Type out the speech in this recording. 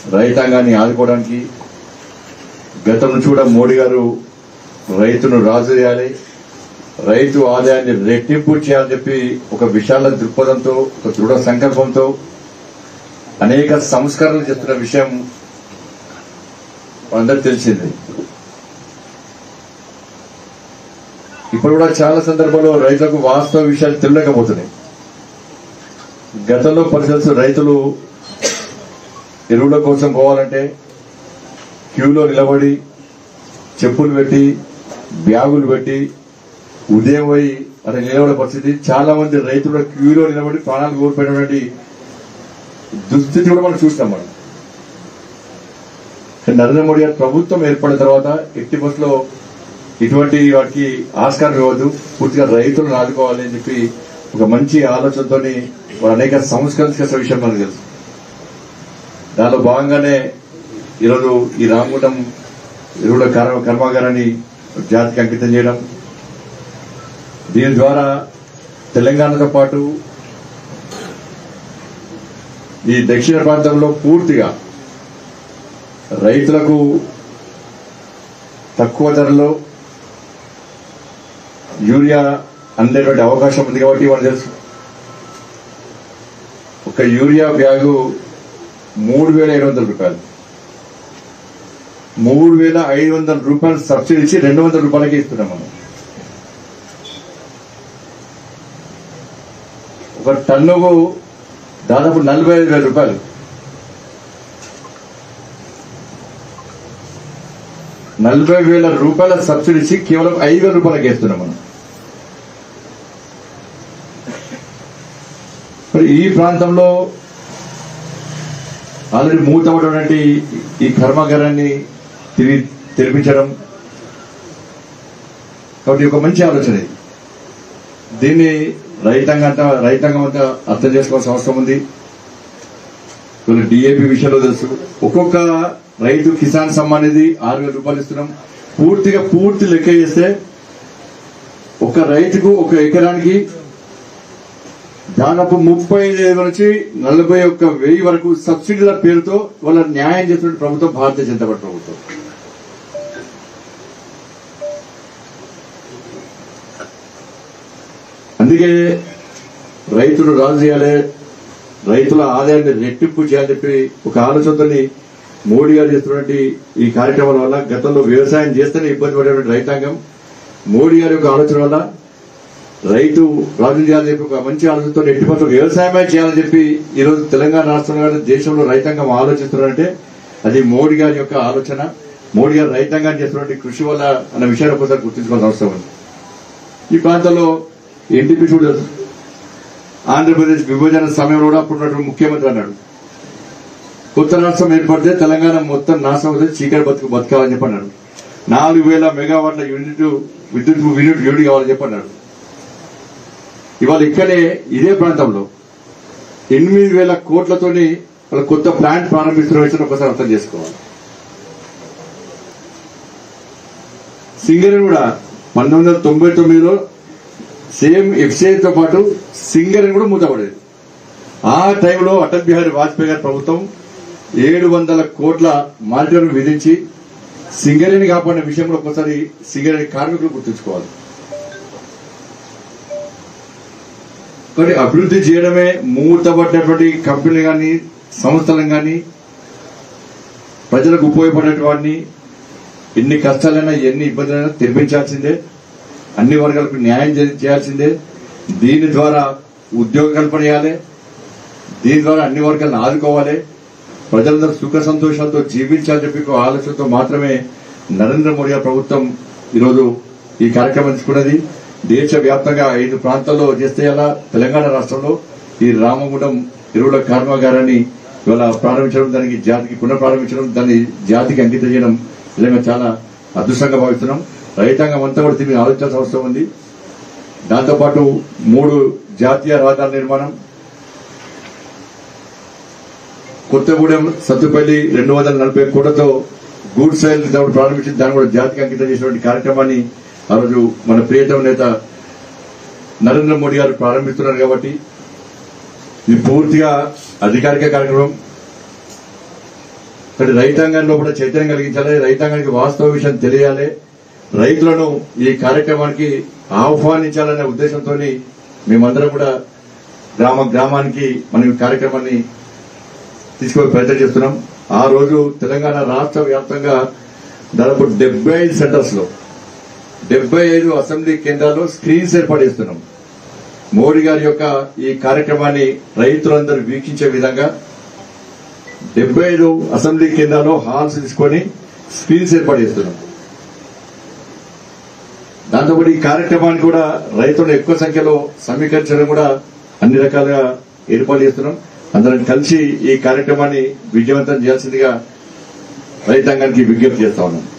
రైతాంగాన్ని ఆదుకోవడానికి గతం నుంచి కూడా మోడీ గారు రైతును రాజు చేయాలి రైతు ఆదాయాన్ని రెట్టింపు చేయాలని చెప్పి ఒక విశాల దృక్పథంతో ఒక దృఢ సంకల్పంతో అనేక సంస్కరణలు చేస్తున్న విషయం అందరికి తెలిసింది ఇప్పుడు కూడా చాలా సందర్భాల్లో రైతులకు వాస్తవ విషయాలు తెలియకపోతున్నాయి గతంలో పరిస్థితులు రైతులు ఎరువుల కోసం పోవాలంటే క్యూలో నిలబడి చెప్పులు పెట్టి బ్యాగులు పెట్టి ఉదయం పోయి అక్కడ నిలబడే పరిస్థితి చాలా మంది రైతులు క్యూలో నిలబడి ప్రాణాలు కోల్పోయినటువంటి దుస్థితి కూడా మనం చూస్తాం మనం కానీ నరేంద్ర మోడీ గారి ప్రభుత్వం ఏర్పడిన తర్వాత ఎట్టి బస్సులో ఇటువంటి వాటికి ఆస్కారం ఇవ్వద్దు పూర్తిగా రైతులను ఆదుకోవాలి అని చెప్పి ఒక మంచి ఆలోచనతోని వారు అనేక సంస్కరణ చేసే విషయం మనకు తెలుసు దానిలో భాగంగానే ఈరోజు ఈ రామగుండం ఎరువుల కర్మ కర్మాగారాన్ని జాతికి అంకితం చేయడం దీని ద్వారా తెలంగాణతో పాటు ఈ దక్షిణ ప్రాంతంలో పూర్తిగా రైతులకు తక్కువ ధరలో యూరియా అందేటువంటి అవకాశం ఉంది కాబట్టి మనకు తెలుసు ఒక యూరియా బ్యాగు మూడు వేల ఐదు వందల రూపాయలు మూడు వేల ఐదు వందల రూపాయలు సబ్సిడీ ఇచ్చి రెండు వందల రూపాయలకి ఇస్తున్నాం మనం ఒక టన్నుకు దాదాపు నలభై ఐదు వేల రూపాయలు నలభై వేల రూపాయల సబ్సిడీ ఇచ్చి కేవలం ఐదు వేల రూపాయలకి వేస్తున్నాం మనం మరి ఈ ప్రాంతంలో ఆల్రెడీ మూతపడినటువంటి ఈ కర్మాగారాన్ని తిరిగి తెరిపించడం కాబట్టి ఒక మంచి ఆలోచన ఇది దీన్ని రైతాంగం అంతా రైతాంగం అంతా అర్థం చేసుకోవాల్సిన అవసరం ఉంది కొన్ని డిఏపి విషయంలో తెలుసు ఒక్కొక్క రైతు కిసాన్ సమ్మాన్ అనేది ఆరు వేల రూపాయలు ఇస్తున్నాం పూర్తిగా పూర్తి లెక్క చేస్తే ఒక రైతుకు ఒక ఎకరానికి దాదాపు ముప్పై ఐదు వేల నుంచి నలభై ఒక్క వెయ్యి వరకు సబ్సిడీల పేరుతో వాళ్ళ న్యాయం చేస్తున్న ప్రభుత్వం భారతీయ జనతా పార్టీ ప్రభుత్వం అందుకే రైతులు రాజు చేయాలి రైతుల ఆదాయాన్ని రెట్టింపు చేయాలని చెప్పి ఒక ఆలోచనతోని మోడీ గారు చేస్తున్నటువంటి ఈ కార్యక్రమాల వల్ల గతంలో వ్యవసాయం చేస్తేనే ఇబ్బంది పడేటువంటి రైతాంగం మోడీ గారి యొక్క ఆలోచన వల్ల రైతు రాజు చేయాలని చెప్పి ఒక మంచి ఆలోచనతో ఎట్టి వ్యవసాయమే చేయాలని చెప్పి ఈ రోజు తెలంగాణ రాష్ట్రంలో కానీ దేశంలో రైతాంగం ఆలోచిస్తున్నారంటే అది మోడీ గారి యొక్క ఆలోచన మోడీ గారు రైతాంగాన్ని చేస్తున్నటువంటి కృషి వల్ల అన్న విషయాన్ని ఒకసారి గుర్తుంచుకోవాల్సిన అవసరం ఉంది ఈ ప్రాంతంలో ఎన్టీపీ చూడదు ఆంధ్రప్రదేశ్ విభజన సమయంలో కూడా అప్పుడు ముఖ్యమంత్రి అన్నాడు కొత్త రాష్ట్రం ఏర్పడితే తెలంగాణ మొత్తం నాశనం అవుతుంది చీకటి బతుకు బతకాలని చెప్పి అన్నాడు నాలుగు వేల మెగావాట్ల యూనిట్ విద్యుత్ యూనిట్ యూనిట్ కావాలని చెప్పి అన్నాడు ఇవాళ ఇక్కడే ఇదే ప్రాంతంలో ఎనిమిది వేల కోట్లతోని వాళ్ళ కొత్త ప్లాంట్ ప్రారంభిస్తున్న విషయం ఒకసారి అర్థం చేసుకోవాలి సింగరేణి కూడా పంతొమ్మిది వందల తొంభై తొమ్మిదిలో సేమ్ ఎఫ్సిఐతో పాటు సింగరేణి కూడా మూతపడేది ఆ టైంలో అటల్ బిహారీ వాజ్పేయి గారి ప్రభుత్వం ఏడు వందల కోట్ల మానిటరింగ్ విధించి సింగరేణి కాపాడిన విషయం కూడా ఒకసారి సింగరేణి కార్మికులు గుర్తుంచుకోవాలి కాబట్టి అభివృద్ధి చేయడమే మూతపడినటువంటి కంపెనీలు కానీ సంస్థలను కానీ ప్రజలకు ఉపయోగపడేటువంటి ఎన్ని కష్టాలైనా ఎన్ని ఇబ్బందులైనా తెరిపించాల్సిందే అన్ని వర్గాలకు న్యాయం చే- చేయాల్సిందే దీని ద్వారా ఉద్యోగ కల్పన చేయాలి దీని ద్వారా అన్ని వర్గాలను ఆదుకోవాలి ప్రజలందరూ సుఖ సంతోషాలతో జీవించాలని చెప్పి ఒక ఆలోచనతో మాత్రమే నరేంద్ర మోడీ గారి ప్రభుత్వం ఈరోజు ఈ కార్యక్రమం తీసుకున్నది దేశవ్యాప్తంగా ఐదు ప్రాంతాల్లో చేస్తే అలా తెలంగాణ రాష్ట్రంలో ఈ రామగుండం ఎరువుల కర్మాగారాన్ని ఇవాళ ప్రారంభించడం దానికి జాతికి పునఃప్రారంభించడం దాన్ని జాతికి అంకితం చేయడం నిజంగా చాలా అదృష్టంగా భావిస్తున్నాం రైతాంగం అంతా కూడా దీన్ని ఆలోచించాల్సిన అవసరం ఉంది దాంతోపాటు మూడు జాతీయ రహదారుల నిర్మాణం కొత్తగూడెం సత్తుపల్లి రెండు వందల నలభై కోట్లతో గూడ్స్ రైల్ దాన్ని ప్రారంభించి దాన్ని కూడా జాతికి అంకితం చేసినటువంటి కార్యక్రమాన్ని ఆ రోజు మన ప్రియతమ నేత నరేంద్ర మోడీ గారు ప్రారంభిస్తున్నారు కాబట్టి ఇది పూర్తిగా అధికారిక కార్యక్రమం ఇక్కడ రైతాంగంలో కూడా చైతన్యం కలిగించాలి రైతాంగానికి వాస్తవ విషయం తెలియాలి రైతులను ఈ కార్యక్రమానికి ఆహ్వానించాలనే ఉద్దేశంతో మేమందరం కూడా గ్రామ గ్రామానికి మనం ఈ కార్యక్రమాన్ని తీసుకొని ప్రయత్నం చేస్తున్నాం ఆ రోజు తెలంగాణ రాష్ట్ర వ్యాప్తంగా దాదాపు డెబ్బై ఐదు సెంటర్స్ లో డెబ్బై ఐదు అసెంబ్లీ కేంద్రాల్లో స్క్రీన్స్ ఏర్పాటు చేస్తున్నాం మోడీ గారి యొక్క ఈ కార్యక్రమాన్ని రైతులందరూ వీక్షించే విధంగా డెబ్బై ఐదు అసెంబ్లీ కేంద్రాల్లో హాల్స్ తీసుకొని స్క్రీన్స్ ఏర్పాటు చేస్తున్నాం దాంతోపాటు ఈ కార్యక్రమాన్ని కూడా రైతులను ఎక్కువ సంఖ్యలో సమీకరించడం కూడా అన్ని రకాలుగా ఏర్పాటు చేస్తున్నాం అందరం కలిసి ఈ కార్యక్రమాన్ని విజయవంతం చేయాల్సిందిగా రైతాంగానికి విజ్ఞప్తి చేస్తా ఉన్నాం